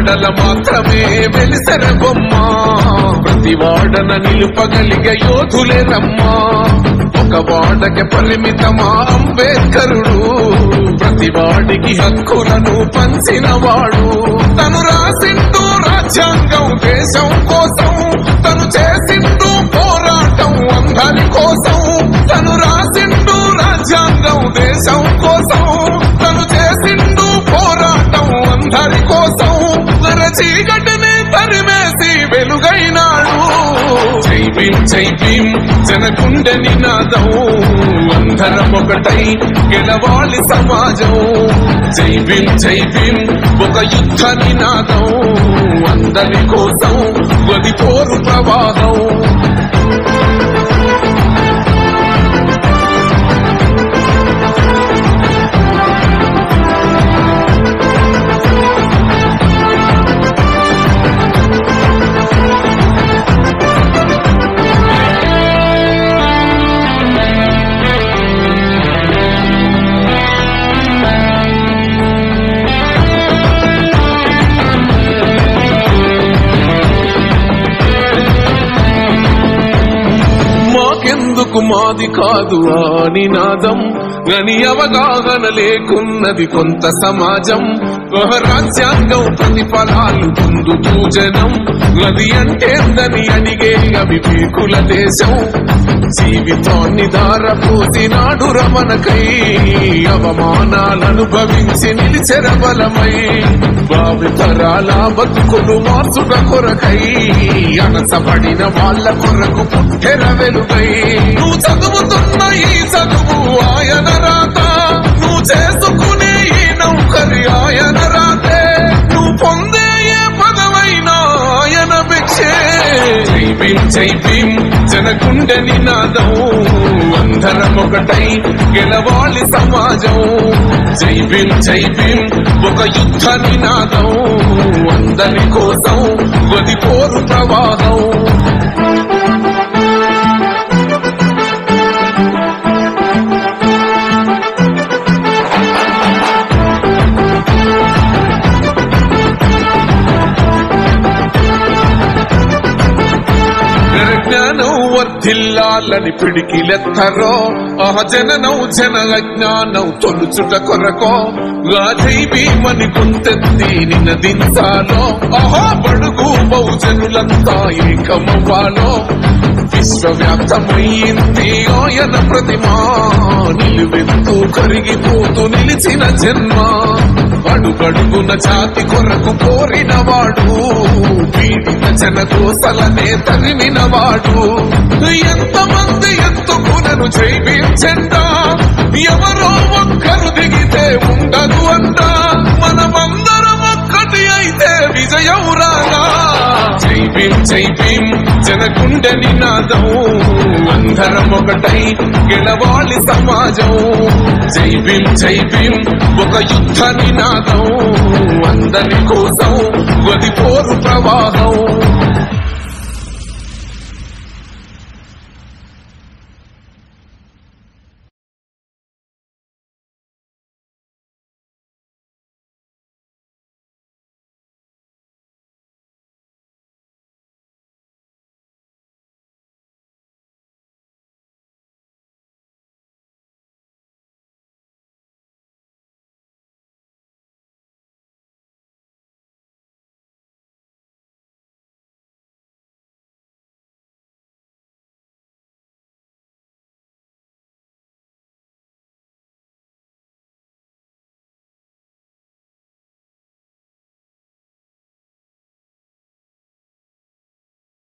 వాడల మాత్రమే వెలిసెర బొమ్మ ప్రతి వాడన నిలుపగలిగే యోధులే రమ్మా ఒక వాడకి పరిమితమా అంబేద్కరుడు ప్రతి వాడికి హక్కులను పంచిన వాడు తను రాసిండు రాజ్యాంగం దేశం కోసం తను చేసిండు పోరాటం అందరి కోసం తను రాసిండు రాజ్యాంగం దేశం కోసం తను చేసిండు పోరాటం అందరి కోసం తన చీకటిని తరిమేసి వెలుగైనాడు జై భీం జై భీం జనకుండె నినాదం అందరం ఒకటై గెలవాలి సమాజం జై భీం జై భీం ఒక యుద్ధ నినాదం అందరి కోసం గది పోరు ప్రవాహం మాకెందుకు మాది కాదు ఆ నినాదం గని అవగాహన లేకున్నది కొంత సమాజం ఒక రాజ్యాంగం ప్రతిఫలాలు పొందుతూ జనం గది అంటేందని అడిగే అవివేకుల దేశం జీవితాన్ని దారపోసినాడు రమణకై అవమానాలను భవించి నిలిచెర బలమై భావితరాల బతుకులు మార్చుట కొరకై అనసబడిన వాళ్ళ కొరకు పుట్టెర వెలుగై నువ్వు చదువుతున్న ఈ చదువు ఆయన రాత నువ్వు చేసుకునే ఈ నౌకరి ఆయన రాతే నువ్వు పొందే ఏ పదవైనా ఆయన భిక్షే జై భీం జై భీం జనకుండె నినాదం అందరం ఒకటై గెలవాలి సమాజం జై భీం జై భీం ఒక యుద్ధ నినాదం అందరి కోసం గది పోరు ప్రవాహం జ్ఞానం వర్ధిల్లాలని పిడికిలెత్తరో ఆ జననం జన అజ్ఞానం తొలుచుట కొరకో గాజై భీమని కొంతెత్తి నినదించాలో ఆహా బడుగు బహుజనులంతా ఏకమవ్వాలో విశ్వవ్యాప్తమైంది ఆయన ప్రతిమా నిలువెత్తు కరిగిపోతూ నిలిచిన జన్మ అడుగడుగున జాతి కొరకు కోరిన వాడు పీడిత జన కోసలనే తరిమిన వాడు ఎంతమంది ఎత్తుకునను జైవించండా ఎవరో ఒక్కరు దిగితే ఉండదు అంట మనమందరం ఒక్కటి అయితే విజయం రాగా జై భీం జై భీం జనకుండె నినాదం అందరం ఒకటై గెలవాలి సమాజం జై భీం జై భీం ఒక యుద్ధ నినాదం అందరి కోసం గది పోరు ప్రవాహం